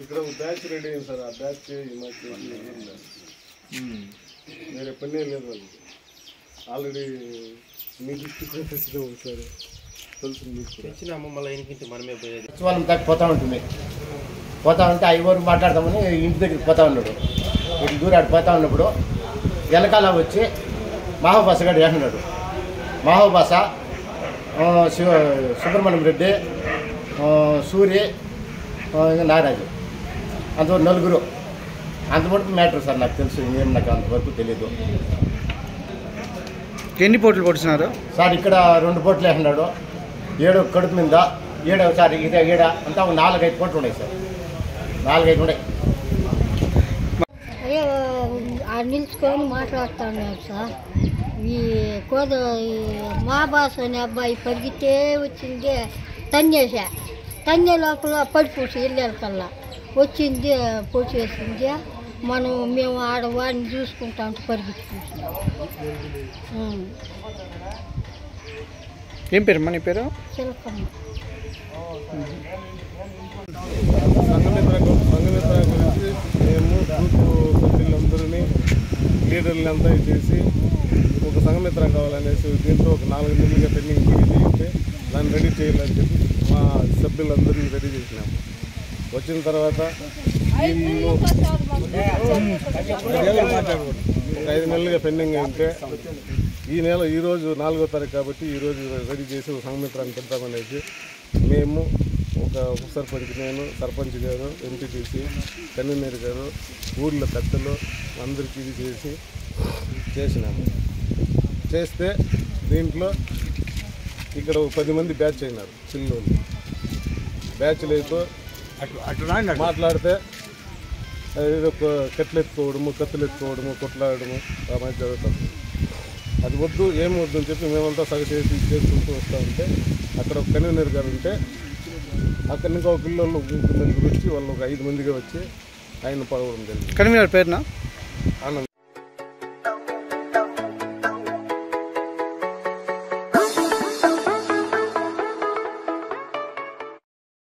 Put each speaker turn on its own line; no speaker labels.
ఇక్కడ ఒక batch ready అయింది సార్ ఆ బ్యాచ్ ఈ మధ్య వేరే పనే లేదు వాళ్ళకి ఆల్రెడీ మీ దృష్టికి కూడా తెచ్చిన ఒకసారి తెలుసు మీకు కూడా
తెచ్చినాము మళ్ళీ ఇంకింటి మనమే పోయేది
సచివాలయం దాకా పోతా ఉంటుంది పోతా ఉంటే ఐవరు మాట్లాడదామని ఇంటి దగ్గరికి పోతా ఉన్నాడు ఇటు దూరాడు పోతా ఉన్నప్పుడు వెనకాల వచ్చి మహాభాష గడు వేసినాడు మహాభాష ఆ, శివ సుబ్రహ్మణ్యం రెడ్డి ఆ, సూరి ఆ, ఇంకా నారాజు అంతవరకు నలుగురు అంతవరకు మ్యాటర్ సార్ నాకు తెలుసు ఇంకేం నాకు అంతవరకు తెలియదు
ఎన్ని పోట్లు పొడిచినారు
సార్ ఇక్కడ రెండు పోట్లు వేసినాడు ఏడు కడుపు మీద ఏడో సార్ ఇదే ఏడ అంతా ఒక నాలుగైదు పోట్లు ఉన్నాయి సార్ నాలుగైదు ఉన్నాయి
అయ్యో ఆ నిల్చుకొని మాట్లాడుతున్నాడు సార్ ఈ కోద ఈ మా బాస్ అనే అబ్బాయి పరిగితే వచ్చింది తన్నేసా తన్నే లోపల పడిపోసి వెళ్ళాకల్లా వచ్చింది పొడి వేసింది మనం మేము ఆడ వాడిని చూసుకుంటా ఉంటే పరిగెత్తుకుంటాం
ఏం పేరు మన పేరు
చిలకమ్మ
సంఘమిత్ర గు- సంఘమిత్ర గురించి మేము గ్రూప్ సభ్యులందరినీ లీడర్లు అంతా చేసి ఒక సంఘమిత్ర కావాలనేసి దీంట్లో ఒక నాలుగు నెలలుగా పెండింగ్ పడి చేస్తే దాన్ని రెడీ చేయాలని చెప్పి మా సభ్యులందరినీ రెడీ చేసినాము వచ్చిన తర్వాత వీళ్ళు ఒక ఐదు నెలలుగా పెండింగ్ అయితే ఈ నెల ఈ రోజు నాలుగో తారీఖు కాబట్టి ఈ రోజు రెడీ చేసి ఒక సంఘమిత్రాన్ని పెడతామనేసి మేము ఒక ఉప సర్పంచ్ నేను సర్పంచ్ గారు ఎంపీటీసీ కన్వీనర్ గారు ఊర్ల పెద్దలు అందరికీ ఇది చేసి చేసినాము చేస్తే దీంట్లో ఇక్కడ ఒక పది మంది బ్యాచ్ అయినారు పిల్లలు బ్యాచ్లు అయితే మాట్లాడితే ఏదో ఒక కట్లు ఎత్తుకోవడము కత్తులు ఎత్తుకోవడము కొట్లాడము ఆ మధ్య జరుగుతుంది అది వద్దు ఏం వద్దు అని చెప్పి మేమంతా సగ చేసి ఇది చేసుకుంటూ వస్తూ ఉంటే అక్కడ ఒక కన్వీనర్ గారు ఉంటే అక్కడ ఇంకా ఒక పిల్లలు ముగ్గురు నలుగురు వచ్చి వాళ్ళు ఒక ఐదు మందిగా వచ్చి ఆయన పడవడం జరిగింది
కన్వీనర్ పేరునా
ఆనంద్